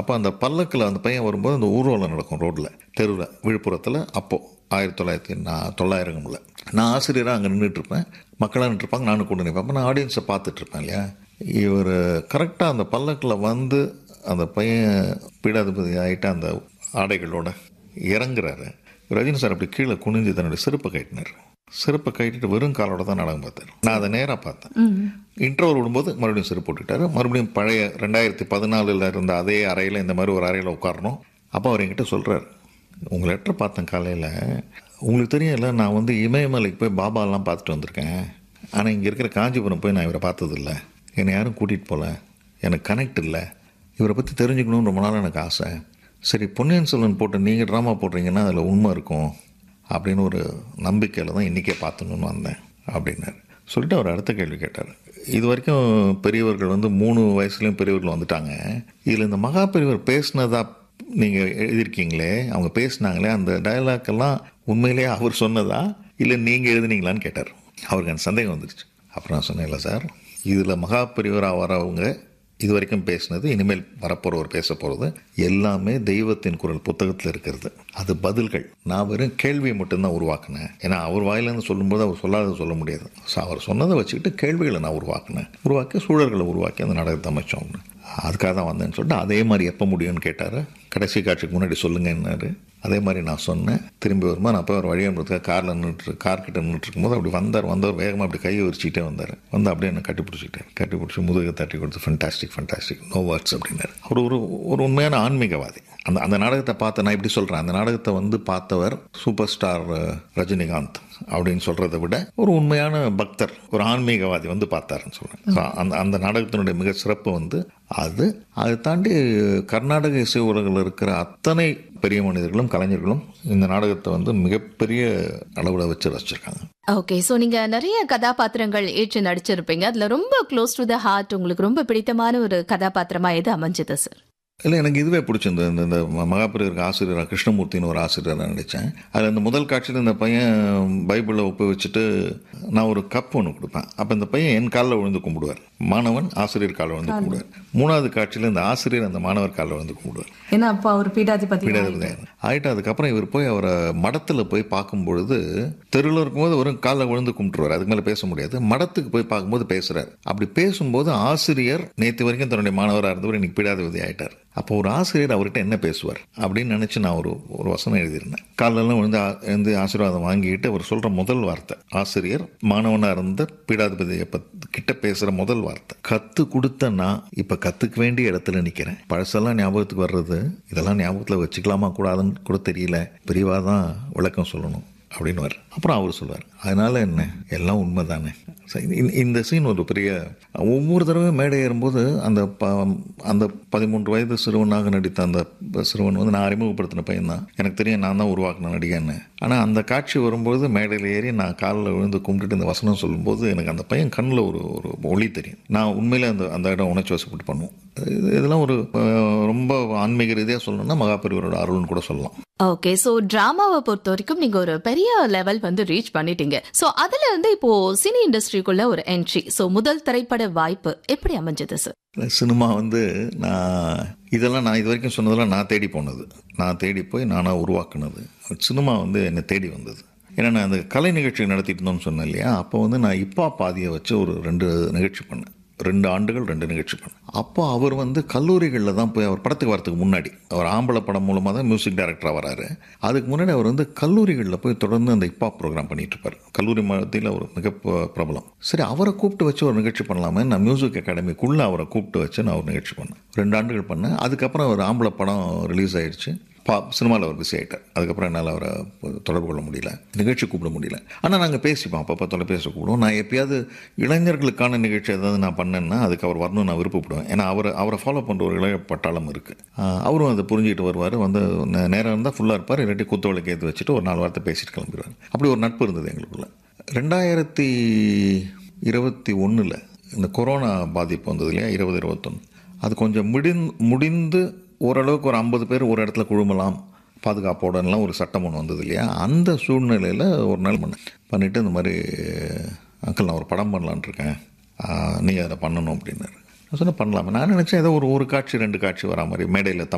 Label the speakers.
Speaker 1: அப்போ அந்த பல்லக்கில் அந்த பையன் வரும்போது அந்த ஊர்வலம் நடக்கும் ரோட்டில் தெருவில் விழுப்புரத்தில் அப்போது ஆயிரத்தி தொள்ளாயிரத்தி நான் தொள்ளாயிரங்களில் நான் ஆசிரியராக அங்கே நின்றுட்டுருப்பேன் மக்களாக நின்றுருப்பாங்க நானும் கூட நிற்பேன் அப்போ நான் ஆடியன்ஸை பார்த்துட்ருப்பேன் இல்லையா இவர் கரெக்டாக அந்த பல்லக்கில் வந்து அந்த பையன் பீடாதிபதி ஆகிட்டு அந்த ஆடைகளோட இறங்குறாரு ரஜினி சார் அப்படி கீழே குனிஞ்சு தன்னுடைய செருப்பை கட்டினார் செருப்பை கட்டிட்டு வெறும் காலோட தான் நாடகம் பார்த்தார் நான் அதை நேராக பார்த்தேன் இன்டர்வல் விடும்போது மறுபடியும் செருப்பு போட்டுட்டாரு மறுபடியும் பழைய ரெண்டாயிரத்தி பதினாலில் இருந்த அதே அறையில் இந்த மாதிரி ஒரு அறையில் உட்காரணும் அப்போ அவர் என்கிட்ட சொல்கிறார் உங்கள் லெட்டர் பார்த்தேன் காலையில் உங்களுக்கு தெரியல நான் வந்து இமயமலைக்கு போய் பாபாலாம் பார்த்துட்டு வந்திருக்கேன் ஆனால் இங்கே இருக்கிற காஞ்சிபுரம் போய் நான் இவரை பார்த்ததில்ல என்னை யாரும் கூட்டிகிட்டு போகல எனக்கு கனெக்ட் இல்லை இவரை பற்றி தெரிஞ்சுக்கணும்னு ரொம்ப நாள் எனக்கு ஆசை சரி பொன்னியின் செல்வன் போட்டு நீங்கள் ட்ராமா போடுறீங்கன்னா அதில் உண்மை இருக்கும் அப்படின்னு ஒரு நம்பிக்கையில் தான் இன்றைக்கே பார்த்துணுன்னு வந்தேன் அப்படின்னாரு சொல்லிட்டு அவர் அடுத்த கேள்வி கேட்டார் இது வரைக்கும் பெரியவர்கள் வந்து மூணு வயசுலேயும் பெரியவர்கள் வந்துட்டாங்க இதில் இந்த மகா பெரியவர் பேசினதா நீங்கள் எழுதியிருக்கீங்களே அவங்க பேசினாங்களே அந்த டயலாக் எல்லாம் உண்மையிலேயே அவர் சொன்னதா இல்லை நீங்கள் எழுதுனீங்களான்னு கேட்டார் அவருக்கு அந்த சந்தேகம் வந்துருச்சு அப்புறம் நான் சொன்னேன் இல்லை சார் இதில் மகா பெரியவராக வரவங்க இது வரைக்கும் பேசினது இனிமேல் வரப்போகிறவர் பேச போகிறது எல்லாமே தெய்வத்தின் குரல் புத்தகத்தில் இருக்கிறது அது பதில்கள் நான் வெறும் கேள்வியை மட்டும்தான் உருவாக்கினேன் ஏன்னா அவர் வாயிலேருந்து சொல்லும்போது அவர் சொல்லாத சொல்ல முடியாது ஸோ அவர் சொன்னதை வச்சுக்கிட்டு கேள்விகளை நான் உருவாக்கினேன் உருவாக்கி சூழல்களை உருவாக்கி அந்த நாடகத்தை அமைச்சோம் அதுக்காக தான் வந்தேன்னு சொல்லிட்டு அதே மாதிரி எப்போ முடியும்னு கேட்டார் கடைசி காட்சிக்கு முன்னாடி சொல்லுங்கன்னாரு அதே மாதிரி நான் சொன்னேன் திரும்பி வருமா நான் போய் ஒரு வழி அனுப்புறதுக்காக காரில் நின்றுட்டு கார் கிட்ட நின்றுட்டு இருக்கும்போது அப்படி வந்தார் வந்தவர் வேகமாக அப்படி கையை விரிச்சிக்கிட்டே வந்தார் வந்து அப்படியே என்ன கட்டி பிடிச்சிக்கிட்டேன் கட்டி பிடிச்சி முதுகை தட்டி கொடுத்து ஃபண்டாஸ்டிக் ஃபண்டாஸ்டிக் நோ வேர்ட்ஸ் அப்படின்னாரு அவர் ஒரு ஒரு உண்மையான ஆன்மீகவாதி அந்த அந்த நாடகத்தை பார்த்த நான் இப்படி சொல்கிறேன் அந்த நாடகத்தை வந்து பார்த்தவர் சூப்பர் ஸ்டார் ரஜினிகாந்த் அப்படின்னு சொல்கிறத விட ஒரு உண்மையான பக்தர் ஒரு ஆன்மீகவாதி வந்து பார்த்தாருன்னு சொல்கிறேன் அந்த அந்த நாடகத்தினுடைய மிக சிறப்பு வந்து அது அதை தாண்டி கர்நாடக இசை உலகில் இருக்கிற அத்தனை பெரிய மனிதர்களும் கலைஞர்களும் இந்த நாடகத்தை வந்து மிகப்பெரிய அளவில் வச்சு ரசிச்சிருக்காங்க
Speaker 2: ஓகே ஸோ நீங்க நிறைய கதாபாத்திரங்கள் ஏற்று நடிச்சிருப்பீங்க அதுல ரொம்ப க்ளோஸ் டு த ஹார்ட் உங்களுக்கு ரொம்ப பிடித்தமான ஒரு கதாபாத்திரமா எது அமைஞ்சது சார்
Speaker 1: இல்லை எனக்கு இதுவே பிடிச்சிருந்தது இந்த இந்த மகாபிரியருக்கு ஆசிரியராக கிருஷ்ணமூர்த்தின்னு ஒரு ஆசிரியராக நடித்தேன் அதில் இந்த முதல் காட்சியில் இந்த பையன் பைபிளை ஒப்பு வச்சுட்டு நான் ஒரு கப் ஒன்று கொடுப்பேன் அப்போ இந்த பையன் என் காலில் விழுந்து கும்பிடுவார் மாணவன் ஆசிரியர் காலில் விழுந்து கும்பிடுவார் மூணாவது காட்சியில் இந்த ஆசிரியர் அந்த மாணவர் காலில் விழுந்து கும்பிடுவார்
Speaker 3: ஏன்னா அப்பா அவர் பீடாதிபதி
Speaker 1: பீடாதிபதி ஆகிட்டு அதுக்கப்புறம் இவர் போய் அவரை மடத்தில் போய் பார்க்கும்பொழுது தெருவில் இருக்கும்போது வெறும் காலில் விழுந்து கும்பிட்டுருவார் அதுக்கு மேலே பேச முடியாது மடத்துக்கு போய் பார்க்கும்போது பேசுகிறார் அப்படி பேசும்போது ஆசிரியர் நேற்று வரைக்கும் தன்னுடைய மாணவராக இருந்தவர் இன்னைக்கு பீடாதிபதி ஆகிட்டார் அப்போ ஒரு ஆசிரியர் அவர்கிட்ட என்ன பேசுவார் அப்படின்னு நினச்சி நான் ஒரு ஒரு வசனம் எழுதியிருந்தேன் காலெல்லாம் விழுந்து எழுந்து ஆசீர்வாதம் வாங்கிட்டு அவர் சொல்கிற முதல் வார்த்தை ஆசிரியர் மாணவனாக இருந்த பீடாதிபதியை கிட்ட பேசுகிற முதல் வார்த்தை கற்று கொடுத்த நான் இப்போ கற்றுக்க வேண்டிய இடத்துல நிற்கிறேன் பழசெல்லாம் ஞாபகத்துக்கு வர்றது இதெல்லாம் ஞாபகத்தில் வச்சுக்கலாமா கூடாதுன்னு கூட தெரியல பெரியவா தான் விளக்கம் சொல்லணும் அப்படின்னு அப்புறம் அவர் சொல்வார் அதனால என்ன எல்லாம் உண்மை தானே இந்த சீன் ஒரு பெரிய ஒவ்வொரு தடவை மேடை ஏறும்போது அந்த ப அந்த பதிமூன்று வயது சிறுவனாக நடித்த அந்த சிறுவன் வந்து நான் அறிமுகப்படுத்தின பையன் தான் எனக்கு தெரியும் நான் தான் உருவாக்கின நடிகன்னு ஆனால் அந்த காட்சி வரும்போது மேடையில் ஏறி நான் காலில் விழுந்து கும்பிட்டுட்டு இந்த வசனம் சொல்லும்போது எனக்கு அந்த பையன் கண்ணில் ஒரு ஒரு ஒளி தெரியும் நான் உண்மையிலே அந்த அந்த இடம் உணர்ச்சி வசப்பட்டு பண்ணுவோம் இதெல்லாம் ஒரு ரொம்ப ஆன்மீக ரீதியாக சொல்லணும்னா மகாபெரிவரோட அருள்னு கூட சொல்லலாம்
Speaker 2: ஓகே ஸோ டிராமாவை பொறுத்த வரைக்கும் நீங்க ஒரு பெரிய லெவல் வந்து ரீச் பண்ணிட்டீங்க ஸோ அதுல இருந்து இப்போ சினி இண்டஸ்ட்ரிக்குள்ள ஒரு என்ட்ரி ஸோ முதல் திரைப்பட வாய்ப்பு எப்படி அமைஞ்சது சார்
Speaker 1: சினிமா வந்து நான் இதெல்லாம் நான் இது வரைக்கும் சொன்னதெல்லாம் நான் தேடி போனது நான் தேடி போய் நானாக உருவாக்குனது சினிமா வந்து என்னை தேடி வந்தது ஏன்னா நான் அந்த கலை நிகழ்ச்சி நடத்திட்டு இருந்தோம்னு சொன்னேன் இல்லையா அப்போ வந்து நான் இப்பா பாதியை வச்சு ஒரு ரெண்டு நிகழ்ச்சி பண்ணேன் ரெண்டு ஆண்டுகள் ரெண்டு நிகழ்ச்சி பண்ணேன் அப்போ அவர் வந்து கல்லூரிகளில் தான் போய் அவர் படத்துக்கு வரதுக்கு முன்னாடி அவர் ஆம்பளை படம் மூலமாக தான் மியூசிக் டைரக்டராக வராரு அதுக்கு முன்னாடி அவர் வந்து கல்லூரிகளில் போய் தொடர்ந்து அந்த இப்பா ப்ரோக்ராம் பண்ணிட்டு இருப்பார் கல்லூரி மதத்தில் ஒரு மிக பிரபலம் சரி அவரை கூப்பிட்டு வச்சு ஒரு நிகழ்ச்சி பண்ணலாமே நான் மியூசிக் அகாடமிக்குள்ளே அவரை கூப்பிட்டு வச்சு நான் ஒரு நிகழ்ச்சி பண்ணேன் ரெண்டு ஆண்டுகள் பண்ணேன் அதுக்கப்புறம் ஒரு ஆம்பளை படம் ரிலீஸ் ஆயிடுச்சு பா சினிமாவில் அவர் பிஸி ஆகிட்டார் அதுக்கப்புறம் என்னால் அவரை தொடர்பு கொள்ள முடியல நிகழ்ச்சி கூப்பிட முடியல ஆனால் நாங்கள் பேசிப்போம் அப்பப்போ தொலைபேசி கூப்பிடுவோம் நான் எப்பயாவது இளைஞர்களுக்கான நிகழ்ச்சி ஏதாவது நான் பண்ணேன்னா அதுக்கு அவர் வரணும்னு நான் விருப்பப்படுவேன் ஏன்னா அவர் அவரை ஃபாலோ பண்ணுற ஒரு இளைய பட்டாளம் இருக்குது அவரும் அதை புரிஞ்சுக்கிட்டு வருவார் வந்து நேரம் இருந்தால் ஃபுல்லாக இருப்பார் இல்லாட்டி குத்தவளுக்கு ஏற்று வச்சுட்டு ஒரு நாலு வாரத்தை பேசிட்டு கிளம்பிடுவார் அப்படி ஒரு நட்பு இருந்தது எங்களுக்குள்ள ரெண்டாயிரத்தி இருபத்தி ஒன்றில் இந்த கொரோனா பாதிப்பு வந்தது இல்லையா இருபது இருபத்தொன்று அது கொஞ்சம் முடிந் முடிந்து ஓரளவுக்கு ஒரு ஐம்பது பேர் ஒரு இடத்துல குழுமலாம் பாதுகாப்போடலாம் ஒரு சட்டம் ஒன்று வந்தது இல்லையா அந்த சூழ்நிலையில் ஒரு நாள் பண்ணேன் பண்ணிவிட்டு இந்த மாதிரி அங்கிள் நான் ஒரு படம் பண்ணலான் இருக்கேன் நீங்கள் அதை பண்ணணும் அப்படின்னாரு நான் சொன்னேன் பண்ணலாமா நான் நினச்சேன் ஏதோ ஒரு ஒரு காட்சி ரெண்டு காட்சி வரா மாதிரி மேடையில்